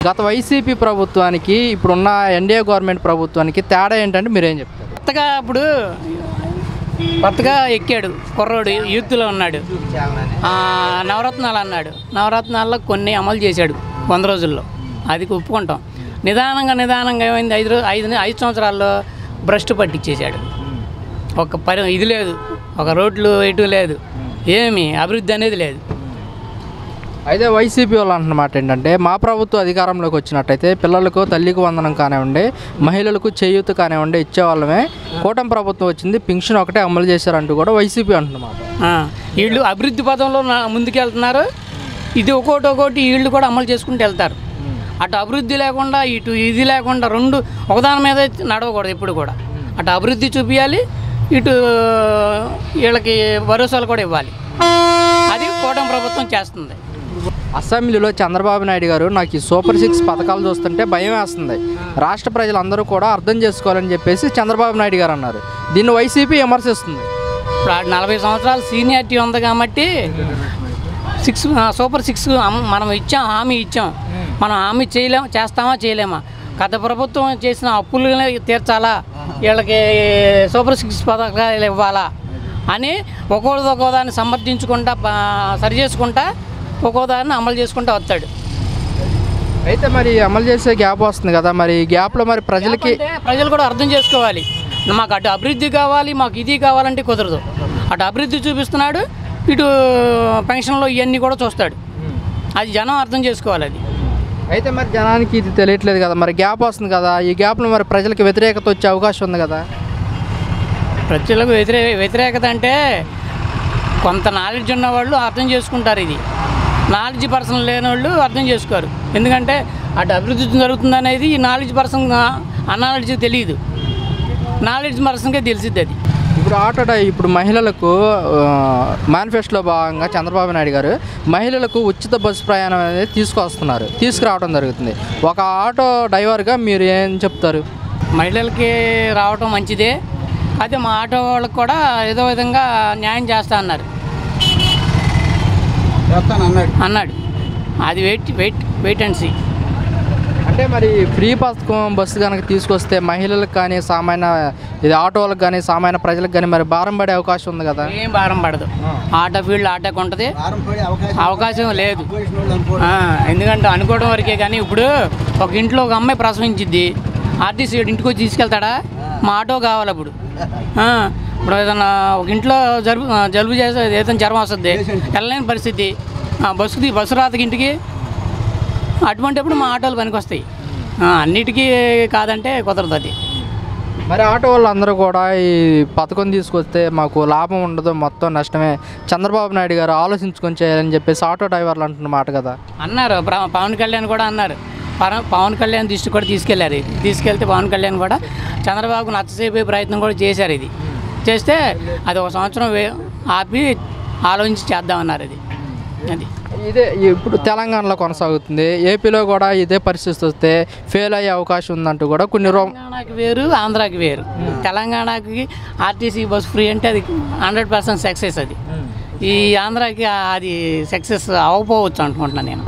గత వైసీపీ ప్రభుత్వానికి ఇప్పుడున్న ఎన్డీఏ గవర్నమెంట్ ప్రభుత్వానికి తేడా ఏంటంటే మీరేం చెప్తారు కొత్తగా ఇప్పుడు కొత్తగా ఎక్కాడు కుర్రోడు యూత్లో ఉన్నాడు ఆ, నవరత్నాలు అన్నాడు నవరత్నాల్లో కొన్ని అమలు చేశాడు వంద రోజుల్లో అది ఒప్పుకుంటాం నిదానంగా నిదానంగా ఏమైంది ఐదు రో- ఐదు ఐదు సంవత్సరాల్లో భ్రష్టు పట్టించేశాడు ఒక పరి ఇది లేదు ఒక రోడ్లు ఎటు లేదు ఏమి అభివృద్ధి అనేది లేదు అయితే వైసీపీ వాళ్ళు అంటున్నమాట ఏంటంటే మా ప్రభుత్వం అధికారంలోకి వచ్చినట్టయితే పిల్లలకు తల్లికి వందనం కానివ్వండి మహిళలకు చేయూత కానివ్వండి ఇచ్చేవాళ్ళమే కూటమి ప్రభుత్వం వచ్చింది పింఛన్ ఒకటే అమలు చేశారంటూ కూడా వైసీపీ అంటున్నమాట ఆ, వీళ్ళు అభివృద్ధి పదంలో నా- ముందుకెళ్తున్నారు ఇది ఒక్కోటి ఒక్కోటి వీళ్ళు కూడా అమలు చేసుకుంటూ వెళ్తారు అటు అభివృద్ధి లేకుండా ఇటు ఇది లేకుండా రెండు ఒకదాని మీద నడవకూడదు ఎప్పుడు కూడా అటు అభివృద్ధి చూపించాలి ఇటు వీళ్ళకి భరోసాలు కూడా ఇవ్వాలి అది కూటమి ప్రభుత్వం చేస్తుంది అసెంబ్లీలో చంద్రబాబు నాయుడు గారు నాకు ఈ సూపర్ సిక్స్ పథకాలు చూస్తుంటే భయం వేస్తుంది రాష్ట్ర ప్రజలందరూ కూడా అర్థం చేసుకోవాలని చెప్పేసి చంద్రబాబు నాయుడు గారు అన్నారు దీన్ని వైసీపీ విమర్శిస్తుంది ఇప్పుడు ఆ నలభై సంవత్సరాల సీనియారిటీ ఉంది కాబట్టి సిక్స్ ఆ, సూపర్ సిక్స్ అమ్- మనం ఇచ్చాం హామీ ఇచ్చాం మనం హామీ చేయలేం చేస్తామా చేయలేమా గత ప్రభుత్వం చేసిన అప్పులు తీర్చాలా వీళ్ళకి సూపర్ సిక్స్ పథకాలు ఇవ్వాలా అని ఒక్కొక్కటి ఒక్కో దాన్ని సమర్థించుకుంటా ప- సరి చేసుకుంటా ఒక్కో దాన్ని అమలు చేసుకుంటా వస్తాడు అయితే మరి అమలు చేసే గ్యాప్ వస్తుంది కదా మరి ఈ గ్యాప్లో మరి ప్రజలకి అంటే ప్రజలు కూడా అర్థం చేసుకోవాలి మాకు అటు అభివృద్ధి కావాలి మాకు ఇది కావాలంటే కుదరదు అటు అభివృద్ధి చూపిస్తున్నాడు ఇటు పెన్షన్లో ఇవన్నీ కూడా చూస్తాడు అది జనం అర్థం చేసుకోవాలి అది అయితే మరి జనానికి ఇది తెలియట్లేదు కదా మరి గ్యాప్ వస్తుంది కదా ఈ గ్యాప్లో మరి ప్రజలకి వ్యతిరేకత వచ్చే అవకాశం ఉంది కదా ప్రజలకు వ్యతిరేక వ్యతిరేకత అంటే కొంత నాలెడ్జ్ ఉన్న వాళ్ళు అర్థం చేసుకుంటారు ఇది నాలెడ్జ్ పర్సన్ లేని వాళ్ళు అర్థం చేసుకోరు ఎందుకంటే అటు అభివృద్ధి జరుగుతుంది అనేది ఈ నాలెడ్జ్ పర్సన్ అనాలెడ్జ్ తెలియదు నాలెడ్జ్ పర్సన్కే తెలిసిద్ది అది ఇప్పుడు ఆటో డై ఇప్పుడు మహిళలకు మేనిఫెస్టోలో భాగంగా చంద్రబాబు నాయుడు గారు మహిళలకు ఉచిత బస్సు ప్రయాణం అనేది తీసుకొస్తున్నారు తీసుకురావడం జరుగుతుంది ఒక ఆటో డ్రైవర్గా మీరు ఏం చెప్తారు మహిళలకి రావటం మంచిదే అయితే మా ఆటో వాళ్ళకి కూడా ఏదో విధంగా న్యాయం చేస్తా అన్నారు అన్నాడు అది wait wait wait and see అంటే మరి ఫ్రీ పథకం బస్సు కనుక తీసుకొస్తే మహిళలకు కానీ సామాన్య ఇది ఆటోలకు కానీ సామాన్య ప్రజలకు కానీ మరి భారం పడే అవకాశం ఉంది కదా ఏం భారం పడదు ఆటో ఫీల్డ్ ఆటోకి ఉంటుంది అవకాశం లేదు ఆ, ఎందుకంటే అనుకోవడం వరకే కానీ ఇప్పుడు ఒక ఇంట్లో ఒక అమ్మాయి ప్రసవించిద్ది ఆర్టీసీ ఇంటికి వచ్చి తీసుకెళ్తాడా మా ఆటో కావాలి అప్పుడు ఆ, ఇప్పుడు ఏదైనా ఒక ఇంట్లో జలుబు ఆ, జలుబు చేస్తే ఏదైనా జ్వరం వస్తుంది వెళ్ళలేని పరిస్థితి ఆ, బస్సుకి బస్సు రాతకి ఇంటికి అటువంటిప్పుడు మా ఆటోలు పనికొస్తాయి ఆ, అన్నిటికీ కాదంటే కుదరదు అది మరి ఆటో వాళ్ళందరూ కూడా ఈ పథకం తీసుకొస్తే మాకు లాభం ఉండదు మొత్తం నష్టమే చంద్రబాబు నాయుడు గారు ఆలోచించుకొని చేయాలని చెప్పేసి ఆటో డ్రైవర్లు అంటున్న మాట కదా అన్నారు ప్ర- పవన్ కళ్యాణ్ కూడా అన్నారు పర- పవన్ కళ్యాణ్ దృష్టి కూడా తీసుకెళ్లారు ఇది తీసుకెళ్తే పవన్ కళ్యాణ్ కూడా చంద్రబాబు నచ్చసేపే ప్రయత్నం కూడా చేశారు ఇది చేస్తే అది ఒక సంవత్సరం వే ఆపి ఆలోచించి చేద్దామన్నారు అది అది ఇదే ఇప్పుడు తెలంగాణలో కొనసాగుతుంది ఏపీలో కూడా ఇదే పరిస్థితి వస్తే ఫెయిల్ అయ్యే అవకాశం ఉందంటూ కూడా కొన్ని రో తెలంగాణకి వేరు ఆంధ్రాకి వేరు తెలంగాణకి ఆర్టీసీ బస్ ఫ్రీ అంటే అది హండ్రెడ్ పర్సెంట్ సక్సెస్ అది ఈ ఆంధ్రాకి అది సక్సెస్ అవ్వకపోవచ్చు అనుకుంటున్నాను నేను